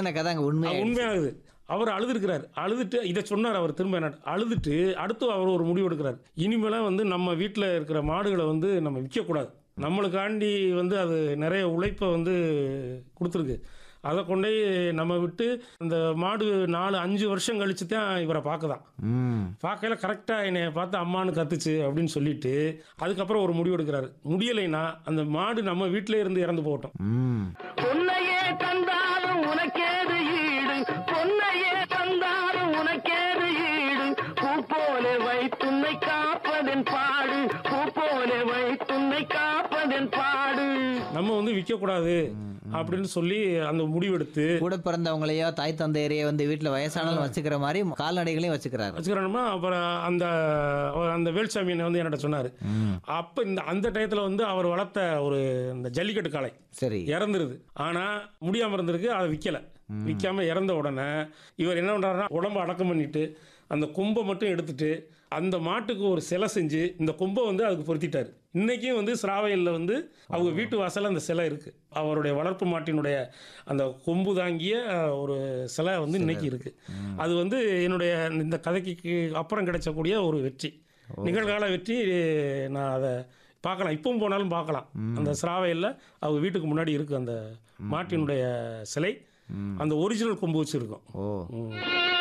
நடந்த கதை அங்க உண்மையா உண்மையாகுது அவர் அழுதுருக்கிறார் அழுதுட்டு இதை சொன்னார் அவர் திரும்ப என்ன அழுதுட்டு அடுத்து அவர் ஒரு முடிவு எடுக்கிறார் இனிமேலாம் வந்து நம்ம வீட்டில் இருக்கிற மாடுகளை வந்து நம்ம விற்கக்கூடாது நம்மளுக்காண்டி வந்து அது நிறைய உழைப்பை வந்து கொடுத்துருக்கு அதை கொண்டே நம்ம விட்டு அந்த மாடு நாலு அஞ்சு வருஷம் கழிச்சு தான் இவரை பார்க்குதான் ம் பார்க்கல கரெக்டாக என்னை பார்த்து அம்மானு கத்துச்சு அப்படின்னு சொல்லிட்டு அதுக்கப்புறம் ஒரு முடிவு எடுக்கிறாரு முடியலைன்னா அந்த மாடு நம்ம வீட்டிலே இருந்து இறந்து போகட்டும் ம் பொன்னையே தந்தாலும் உனக்கேது ஈடு பொன்னையே தந்தாலும் உனக்கேது ஈடு பூ போல வைத்துன்னை காப்பதன் பாடு பூ போல வைத்துன்னை காப்பதன் பாடு நம்ம வந்து விற்கக்கூடாது அப்படின்னு சொல்லி அந்த முடிவெடுத்து கூட பிறந்தவங்களையோ தாய் தந்தையரையோ வந்து வீட்டுல வயசானாலும் வச்சுக்கிற மாதிரி கால்நடைகளையும் வச்சுக்கிறாரு வச்சுக்கிறோம்னா அப்புறம் அந்த அந்த வேல்சாமியை வந்து என்கிட்ட சொன்னார் ம் அப்போ இந்த அந்த டயத்தில் வந்து அவர் வளர்த்த ஒரு இந்த ஜல்லிக்கட்டு காளை சரி இறந்துருது ஆனால் முடியாமல் இருந்திருக்கு அதை விற்கலை விற்காம இறந்த உடனே இவர் என்ன பண்ணுறாருன்னா உடம்ப அடக்கம் பண்ணிட்டு அந்த கொம்பை மட்டும் எடுத்துட்டு அந்த மாட்டுக்கு ஒரு சிலை செஞ்சு இந்த கொம்பை வந்து அதுக்கு பொருத்திட்டார் இன்னைக்கும் வந்து சிராவையில் வந்து அவங்க வீட்டு வாசல்ல அந்த சிலை இருக்கு அவருடைய வளர்ப்பு மாட்டினுடைய அந்த கொம்பு தாங்கிய அஹ், ஒரு சிலை வந்து இன்னைக்கு இருக்கு அது வந்து என்னுடைய இந்த கதைக்கு அப்புறம் கிடைச்சக்கூடிய ஒரு வெற்றி நிகழ்கால வெற்றி நான் அதை பார்க்கலாம் இப்பவும் போனாலும் பார்க்கலாம் அந்த சிராவையில் அவங்க வீட்டுக்கு முன்னாடி இருக்கு அந்த மாட்டினுடைய சிலை அந்த ஒரிஜினல் கொம்பு வச்சிருக்கோம் ஓ ம்.